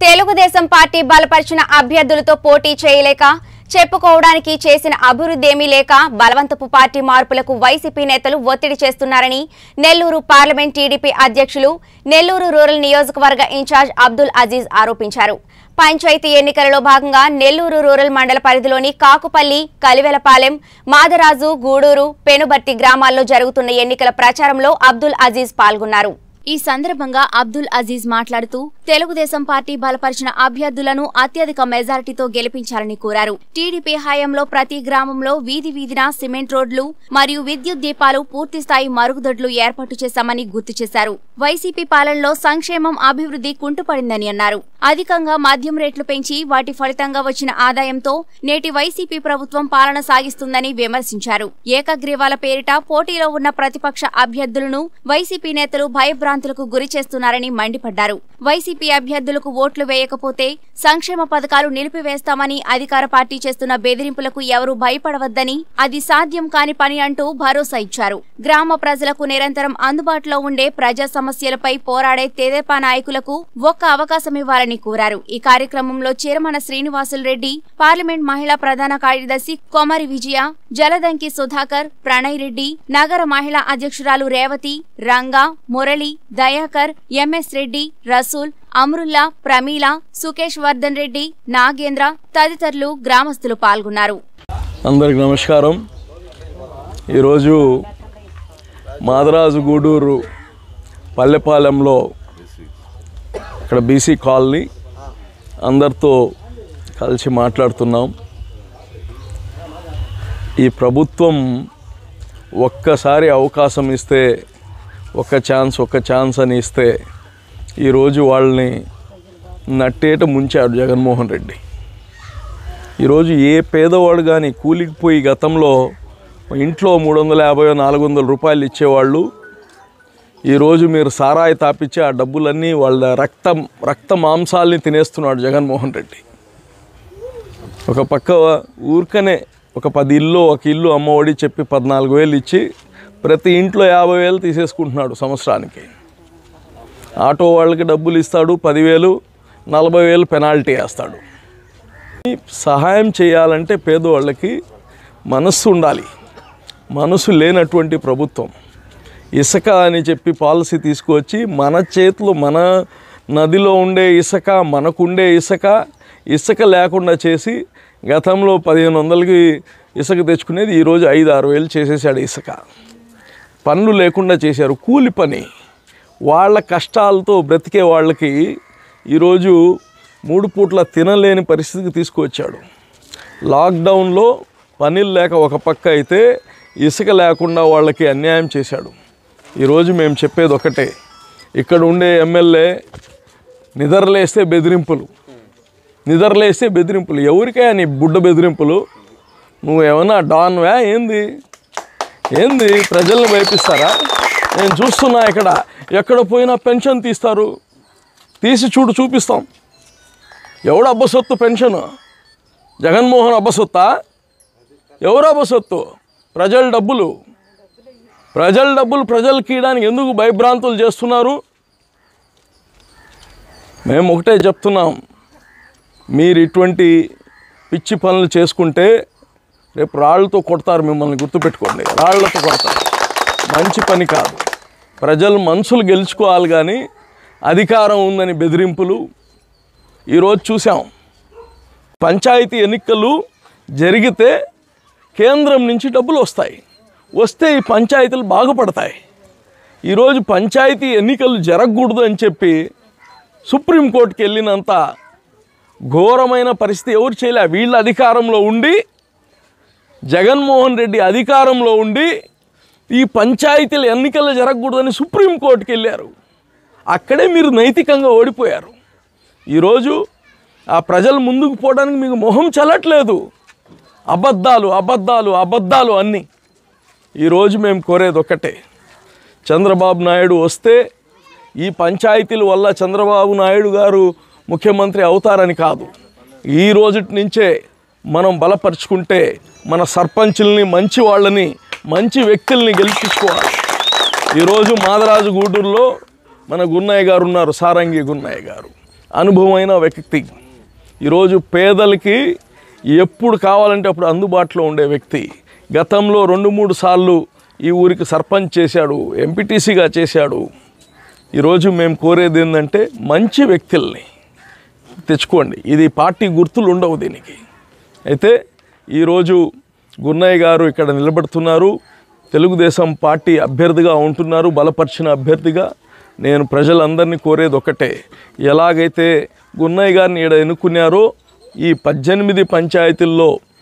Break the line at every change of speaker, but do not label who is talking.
Telugu Desam party బలపరిచిన అభ్యర్థులతో పోటీ చేయలేక చెప్పుకోవడానికి చేసిన అభివృద్ధి ఏమీ లేక బలవంతపు పార్టీ మార్పులకు వైసీపీ నేతలు ఒత్తిడి చేస్తున్నారని నెల్లూరు పార్లమెంట్ టీడీపీ అధ్యక్షులు నెల్లూరు రూరల్ నియోజకవర్గ ఇన్ఛార్జ్ అబ్దుల్ అజీజ్ ఆరోపించారు పంచాయతీ ఎన్నికలలో భాగంగా నెల్లూరు రూరల్ మండల పరిధిలోని కాకుపల్లి కలివెలపాలెం మాదరాజు గూడూరు పెనుబర్తి గ్రామాల్లో జరుగుతున్న ఎన్నికల ప్రచారంలో అబ్దుల్ అజీజ్ పాల్గొన్నారు ఈ సందర్భంగా అబ్దుల్ అజీజ్ మాట్లాడుతూ తెలుగుదేశం పార్టీ బలపరిచిన అభ్యర్థులను అత్యధిక మెజారిటీతో గెలిపించాలని కోరారు టీడీపీ హయాంలో ప్రతి గ్రామంలో వీధి వీధిన సిమెంట్ రోడ్లు మరియు విద్యుత్ దీపాలు పూర్తి స్థాయి మరుగుదొడ్లు ఏర్పాటు చేశామని గుర్తు చేశారు వైసీపీ పాలనలో సంక్షేమం అభివృద్ధి కుంటుపడిందని అన్నారు అధికంగా మద్యం రేట్లు పెంచి వాటి ఫలితంగా వచ్చిన ఆదాయంతో నేటి వైసీపీ ప్రభుత్వం పాలన సాగిస్తుందని విమర్శించారు ఏకగ్రీవాల పేరిట పోటీలో ఉన్న ప్రతిపక్ష అభ్యర్థులను వైసీపీ నేతలు భయభ్రాంతులకు గురి చేస్తున్నారని మండిపడ్డారు వైసీపీ అభ్యర్థులకు ఓట్లు వేయకపోతే సంక్షేమ పథకాలు నిలిపివేస్తామని అధికార పార్టీ చేస్తున్న బెదిరింపులకు ఎవరూ భయపడవద్దని అది సాధ్యం కాని పని అంటూ భరోసా ఇచ్చారు గ్రామ ప్రజలకు నిరంతరం అందుబాటులో ఉండే ప్రజా సమస్యలపై పోరాడే తెదేపా నాయకులకు ఒక్క అవకాశం ఇవ్వాలని కోరారు ఈ కార్యక్రమంలో చీరమణ శ్రీనివాసులు రెడ్డి పార్లమెంట్ మహిళా ప్రధాన కార్యదర్శి కొమరి విజయ జలదంకి సుధాకర్ ప్రణయ్ రెడ్డి నగర మహిళా అధ్యక్షురాలు రేవతి రంగా మురళి దయాకర్ ఎంఎస్ రెడ్డి రసూల్ అమరుల్లా ప్రమీల సుకేష్ వర్ధన్ రెడ్డి నాగేంద్ర తదితరులు గ్రామస్తులు పాల్గొన్నారు
అందరికి నమస్కారం ఈరోజు మాదరాజు గూడూరు పల్లెపాలెంలో ఇక్కడ బీసీ కాలనీ అందరితో కలిసి మాట్లాడుతున్నాం ఈ ప్రభుత్వం ఒక్కసారి అవకాశం ఇస్తే ఒక ఛాన్స్ ఒక ఛాన్స్ అని ఇస్తే ఈరోజు వాళ్ళని నట్టేట ముంచాడు జగన్మోహన్ రెడ్డి ఈరోజు ఏ పేదవాడు కానీ కూలికి పోయి గతంలో ఇంట్లో మూడు వందల యాభై నాలుగు వందల రూపాయలు ఇచ్చేవాళ్ళు ఈరోజు మీరు సారాయి తాపిచ్చి ఆ డబ్బులన్నీ వాళ్ళ రక్తం రక్త మాంసాల్ని తినేస్తున్నాడు జగన్మోహన్ రెడ్డి ఒక పక్క ఊరికనే ఒక పది ఇల్లు ఒక ఇల్లు అమ్మఒడి చెప్పి పద్నాలుగు వేలు ఇచ్చి ప్రతి ఇంట్లో యాభై వేలు తీసేసుకుంటున్నాడు సంవత్సరానికి ఆటో వాళ్ళకి డబ్బులు ఇస్తాడు పదివేలు నలభై వేలు పెనాల్టీ వేస్తాడు సహాయం చేయాలంటే పేదవాళ్ళకి మనస్సు ఉండాలి మనసు లేనటువంటి ప్రభుత్వం ఇసుక అని చెప్పి పాలసీ తీసుకువచ్చి మన చేతిలో మన నదిలో ఉండే ఇసుక మనకుండే ఇసుక ఇసుక లేకుండా చేసి గతంలో పదిహేను వందలకి ఇసుక తెచ్చుకునేది ఈరోజు ఐదు ఆరు వేలు చేసేసాడు ఇసుక పనులు లేకుండా చేశారు కూలి పని వాళ్ళ కష్టాలతో బ్రతికే వాళ్ళకి ఈరోజు మూడు పూట్ల తినలేని పరిస్థితికి తీసుకువచ్చాడు లాక్డౌన్లో పనులు లేక ఒక పక్క అయితే ఇసుక లేకుండా వాళ్ళకి అన్యాయం చేశాడు ఈరోజు మేము చెప్పేది ఒకటే ఇక్కడ ఉండే ఎమ్మెల్యే నిద్రలేస్తే బెదిరింపులు నిద్రలేస్తే బెదిరింపులు ఎవరికైనా నీ బుడ్డ బెదిరింపులు నువ్వు ఏమన్నా డాన్వా ఏంది ఏంది ప్రజల్ని భయపిస్తారా నేను చూస్తున్నా ఇక్కడ ఎక్కడ పోయినా పెన్షన్ తీస్తారు తీసి చూడు చూపిస్తాం ఎవడు అబ్బసొత్తు పెన్షన్ జగన్మోహన్ అబ్బసొత్తా ఎవరు అబ్బసొత్తు ప్రజల డబ్బులు ప్రజల డబ్బులు ప్రజలకి ఇవ్వడానికి ఎందుకు భయభ్రాంతులు చేస్తున్నారు మేము ఒకటే చెప్తున్నాం మీరు ఇటువంటి పిచ్చి పనులు చేసుకుంటే రేపు రాళ్ళతో కొడతారు మిమ్మల్ని గుర్తుపెట్టుకోండి రాళ్లతో కొడతారు మంచి పని కాదు ప్రజలు మనసులు గెలుచుకోవాలి కానీ అధికారం ఉందని బెదిరింపులు ఈరోజు చూసాం పంచాయతీ ఎన్నికలు జరిగితే కేంద్రం నుంచి డబ్బులు వస్తాయి వస్తే ఈ పంచాయతీలు బాగుపడతాయి ఈరోజు పంచాయతీ ఎన్నికలు జరగకూడదు అని చెప్పి సుప్రీంకోర్టుకి వెళ్ళినంత ఘోరమైన పరిస్థితి ఎవరు చేయలే వీళ్ళ అధికారంలో ఉండి జగన్మోహన్ రెడ్డి అధికారంలో ఉండి ఈ పంచాయతీల ఎన్నికలు జరగకూడదని సుప్రీంకోర్టుకి వెళ్ళారు అక్కడే మీరు నైతికంగా ఓడిపోయారు ఈరోజు ఆ ప్రజలు ముందుకు పోవడానికి మీకు మొహం చల్లట్లేదు అబద్ధాలు అబద్ధాలు అబద్ధాలు అన్నీ ఈరోజు మేము కోరేది ఒకటే చంద్రబాబు నాయుడు వస్తే ఈ పంచాయతీల వల్ల చంద్రబాబు నాయుడు గారు ముఖ్యమంత్రి అవుతారని కాదు ఈ రోజుటి నుంచే మనం బలపరుచుకుంటే మన సర్పంచుల్ని మంచి వాళ్ళని మంచి వ్యక్తుల్ని గెలిపించుకోవాలి ఈరోజు మాదరాజు గూడూరులో మన గున్నయ్య గారు ఉన్నారు సారంగి గున్నయ్య గారు అనుభవమైన వ్యక్తి ఈరోజు పేదలకి ఎప్పుడు కావాలంటే అప్పుడు అందుబాటులో ఉండే వ్యక్తి గతంలో రెండు మూడు సార్లు ఈ ఊరికి సర్పంచ్ చేశాడు ఎంపీటీసీగా చేశాడు ఈరోజు మేము కోరేది ఏంటంటే మంచి వ్యక్తుల్ని తెచ్చుకోండి ఇది పార్టీ గుర్తులు ఉండవు దీనికి అయితే ఈరోజు గున్నయ్య గారు ఇక్కడ నిలబడుతున్నారు తెలుగుదేశం పార్టీ అభ్యర్థిగా ఉంటున్నారు బలపరిచిన అభ్యర్థిగా నేను ప్రజలందరినీ కోరేది ఒకటే ఎలాగైతే గున్నయ్య గారిని ఇక్కడ ఎన్నుకున్నారో ఈ పద్దెనిమిది పంచాయతీల్లో